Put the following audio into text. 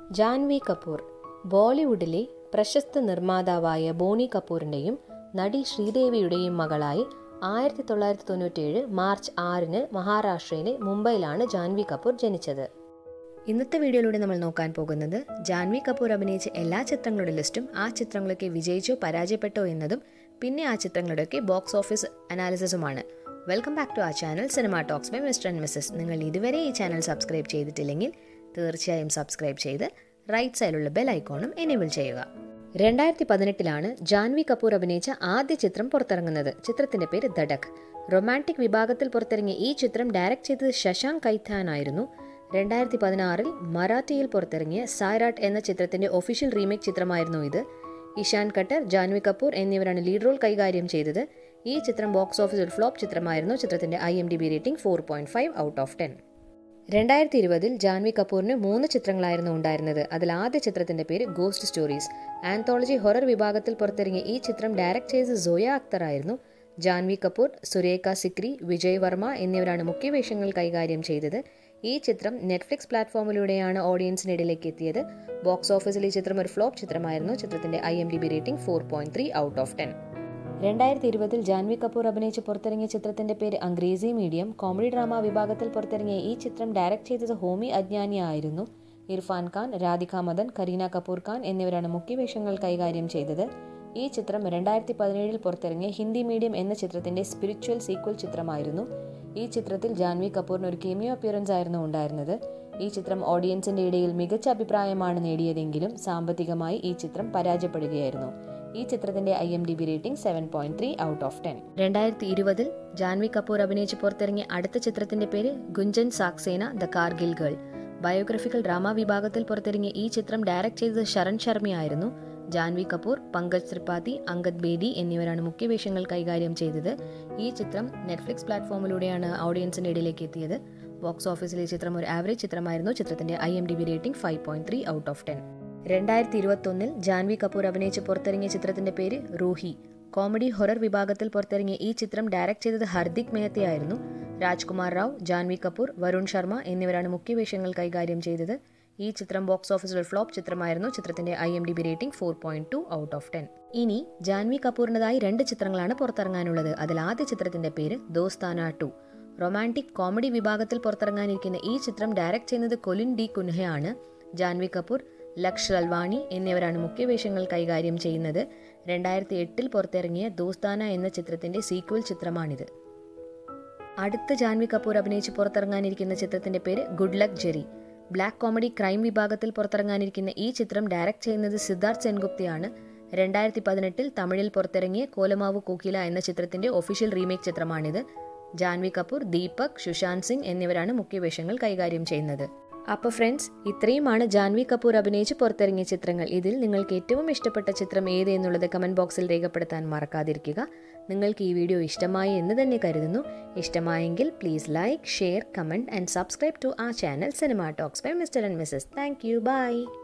ജാൻവി കപൂർ ബോളിവുഡിലെ പ്രശസ്ത നിർമ്മാതാവായ ബോണി കപൂറിൻ്റെയും നടി ശ്രീദേവിയുടെയും മകളായി ആയിരത്തി തൊള്ളായിരത്തി തൊണ്ണൂറ്റേഴ് മാർച്ച് ആറിന് മഹാരാഷ്ട്രയിലെ മുംബൈയിലാണ് ജാൻവി കപൂർ ജനിച്ചത് ഇന്നത്തെ വീഡിയോയിലൂടെ നമ്മൾ നോക്കാൻ പോകുന്നത് ജാൻവി കപൂർ അഭിനയിച്ച എല്ലാ ചിത്രങ്ങളുടെ ലിസ്റ്റും ആ ചിത്രങ്ങളൊക്കെ വിജയിച്ചോ പരാജയപ്പെട്ടോ എന്നതും പിന്നെ ആ ചിത്രങ്ങളുടെയൊക്കെ ബോക്സ് ഓഫീസ് അനാലിസിസുമാണ് വെൽക്കം ബാക്ക് ടു ആ channel cinema talks by mister and missus നിങ്ങൾ ഇതുവരെ ഈ ചാനൽ സബ്സ്ക്രൈബ് ചെയ്തിട്ടില്ലെങ്കിൽ തീർച്ചയായും സബ്സ്ക്രൈബ് ചെയ്ത് റൈറ്റ് സൈഡിലുള്ള ബെൽ ഐക്കോണും എനേബിൾ ചെയ്യുക രണ്ടായിരത്തി പതിനെട്ടിലാണ് ജാൻവി കപൂർ അഭിനയിച്ച ആദ്യ ചിത്രം പുറത്തിറങ്ങുന്നത് ചിത്രത്തിന്റെ പേര് ദഡക് റൊമാൻറ്റിക് വിഭാഗത്തിൽ പുറത്തിറങ്ങിയ ഈ ചിത്രം ഡയറക്ട് ചെയ്തത് ശശാങ്ക് കൈത്താൻ ആയിരുന്നു രണ്ടായിരത്തി പതിനാറിൽ മറാഠിയിൽ പുറത്തിറങ്ങിയ സായ്രാട്ട് എന്ന ചിത്രത്തിന്റെ ഒഫീഷ്യൽ റീമേക്ക് ചിത്രമായിരുന്നു ഇത് ഇഷാൻ കട്ടർ ജാൻവി കപൂർ എന്നിവരാണ് ലീഡ് റോൾ കൈകാര്യം ചെയ്തത് ഈ ചിത്രം ബോക്സ് ഓഫീസിൽ ഫ്ലോപ്പ് ചിത്രമായിരുന്നു ചിത്രത്തിന്റെ I M D B rating four point five out of ten രണ്ടായിരത്തി ഇരുപതിൽ ജാൻവി കപൂറിന് മൂന്ന് ചിത്രങ്ങളായിരുന്നു ഉണ്ടായിരുന്നത് അതിൽ ആദ്യ ചിത്രത്തിന്റെ പേര് ഗോസ്റ്റ് സ്റ്റോറീസ് ആന്തോളജി ഹൊറർ വിഭാഗത്തിൽ പുറത്തിറങ്ങിയ ഈ ചിത്രം ഡയറക്ട് ചെയ്ത സോയ അക്തർ ആയിരുന്നു ജാൻവി കപൂർ സുരേഖ സിക്രി വിജയ് വർമ്മ എന്നിവരാണ് മുഖ്യവേഷങ്ങൾ കൈകാര്യം ചെയ്തത് ഈ ചിത്രം നെറ്റ്ഫ്ലിക്സ് പ്ലാറ്റ്ഫോമിലൂടെയാണ് ഓഡിയൻസിനിടയിലേക്ക് എത്തിയത് ബോക്സ് ഓഫീസിൽ ഈ ചിത്രം ഒരു ഫ്ലോപ്പ് ചിത്രമായിരുന്നു ചിത്രത്തിന്റെ I M D B rating four point three out of ten രണ്ടായിരത്തി ഇരുപതിൽ ജാൻവി കപൂർ അഭിനയിച്ച് പുറത്തിറങ്ങിയ ചിത്രത്തിന്റെ പേര് അംഗ്രേസി മീഡിയം കോമഡി ഡ്രാമ വിഭാഗത്തിൽ പുറത്തിറങ്ങിയ ഈ ചിത്രം ഡയറക്ട് ചെയ്തത് ഹോമി അജ്ഞാനി ആയിരുന്നു ഇർഫാൻ ഖാൻ രാധിക മദൻ കരീന കപൂർ ഖാൻ എന്നിവരാണ് മുഖ്യവേഷങ്ങൾ കൈകാര്യം ചെയ്തത് ഈ ചിത്രം രണ്ടായിരത്തി പതിനേഴിൽ പുറത്തിറങ്ങിയ ഹിന്ദി മീഡിയം എന്ന ചിത്രത്തിന്റെ സ്പിരിച്വൽ സീക്വൽ ചിത്രമായിരുന്നു ഈ ചിത്രത്തിൽ ജാൻവി കപൂറിന് ഒരു കെമിയോ അപ്പിയറൻസ് ആയിരുന്നു ഉണ്ടായിരുന്നത് ഈ ചിത്രം ഓഡിയൻസിന്റെ ഇടയിൽ മികച്ച അഭിപ്രായമാണ് നേടിയതെങ്കിലും സാമ്പത്തികമായി ഈ ചിത്രം പരാജയപ്പെടുകയായിരുന്നു ഈ ചിത്രത്തിന്റെ I M D B rating seven point three out of ten രണ്ടായിരത്തി ഇരുപതിൽ ജാൻവി കപൂർ അഭിനയിച്ച് പുറത്തിറങ്ങിയ അടുത്ത ചിത്രത്തിന്റെ പേര് ഗുഞ്ചൻ സാക്സേന ദ കാർഗിൽ ഗേൾ ബയോഗ്രഫിക്കൽ ഡ്രാമ വിഭാഗത്തിൽ പുറത്തിറങ്ങിയ ഈ ചിത്രം ഡയറക്ട് ചെയ്തത് ശരൺ ശർമ്മയായിരുന്നു ജാൻവി കപൂർ പങ്കജ് ത്രിപാഠി അങ്കദ് ബേദി എന്നിവരാണ് മുഖ്യവേഷങ്ങൾ കൈകാര്യം ചെയ്തത് ഈ ചിത്രം നെറ്റ്ഫ്ലിക്സ് പ്ലാറ്റ്ഫോമിലൂടെയാണ് ഓഡിയൻസിന്റെ ഇടയിലേക്ക് എത്തിയത് ബോക്സ് ഓഫീസിൽ ഈ ചിത്രം ഒരു ആവറേജ് ചിത്രമായിരുന്നു ചിത്രത്തിന്റെ I M D B rating five point three out of ten രണ്ടായിരത്തി ഇരുപത്തൊന്നിൽ ജാൻവി കപൂർ അഭിനയിച്ച് പുറത്തിറങ്ങിയ ചിത്രത്തിന്റെ പേര് റൂഹി കോമഡി ഹൊറർ വിഭാഗത്തിൽ പുറത്തിറങ്ങിയ ഈ ചിത്രം ഡയറക്ട് ചെയ്തത് ഹർദിക് മെഹത്തയായിരുന്നു രാജ്കുമാർ റാവ് ജാൻവി കപൂർ വരുൺ ശർമ്മ എന്നിവരാണ് മുഖ്യവേഷങ്ങൾ കൈകാര്യം ചെയ്തത് ഈ ചിത്രം ബോക്സ് ഓഫീസിൽ ഫ്ലോപ്പ് ചിത്രമായിരുന്നു ചിത്രത്തിന്റെ I M D B rating four point two out of ten ഇനി ജാൻവി കപൂറിൻ്റെതായി രണ്ട് ചിത്രങ്ങളാണ് പുറത്തിറങ്ങാനുള്ളത് അതിൽ ആദ്യ ചിത്രത്തിന്റെ പേര് ദോസ്താന ടു റൊമാൻറ്റിക് കോമഡി വിഭാഗത്തിൽ പുറത്തിറങ്ങാനിരിക്കുന്ന ഈ ചിത്രം ഡയറക്ട് ചെയ്യുന്നത് കൊലിൻ ഡി കുൻഹയാണ് ജാൻവി കപൂർ ലക്ഷ് റൽവാണി എന്നിവരാണ് മുഖ്യവേഷങ്ങൾ കൈകാര്യം ചെയ്യുന്നത് രണ്ടായിരത്തി എട്ടിൽ പുറത്തിറങ്ങിയ ദോസ്താന എന്ന ചിത്രത്തിന്റെ സീക്വൽ ചിത്രമാണിത് അടുത്ത ജാൻവി കപൂർ അഭിനയിച്ച് പുറത്തിറങ്ങാനിരിക്കുന്ന ചിത്രത്തിന്റെ പേര് good luck Jerry black comedy crime വിഭാഗത്തിൽ പുറത്തിറങ്ങാനിരിക്കുന്ന ഈ ചിത്രം ഡയറക്ട് ചെയ്യുന്നത് സിദ്ധാർത്ഥ് സെൻഗുപ്തയാണ് രണ്ടായിരത്തി പതിനെട്ടിൽ തമിഴിൽ പുറത്തിറങ്ങിയ കോലമാവു കോക്കില എന്ന ചിത്രത്തിന്റെ ഒഫീഷ്യൽ റീമേക്ക് ചിത്രമാണിത് ജാൻവി കപൂർ ദീപക് സുശാന്ത് സിംഗ് എന്നിവരാണ് മുഖ്യവേഷങ്ങൾ കൈകാര്യം ചെയ്യുന്നത് അപ്പോൾ ഫ്രണ്ട്സ് ഇത്രയുമാണ് ജാൻവി കപൂർ അഭിനയിച്ച് പുറത്തിറങ്ങിയ ചിത്രങ്ങൾ ഇതിൽ നിങ്ങൾക്ക് ഏറ്റവും ഇഷ്ടപ്പെട്ട ചിത്രം ഏത് എന്നുള്ളത് കമൻറ്റ് ബോക്സിൽ രേഖപ്പെടുത്താൻ മറക്കാതിരിക്കുക നിങ്ങൾക്ക് ഈ വീഡിയോ ഇഷ്ടമായി എന്ന് തന്നെ കരുതുന്നു ഇഷ്ടമായെങ്കിൽ please like share comment and subscribe to ആ channel cinema talks by mister and missus thank you by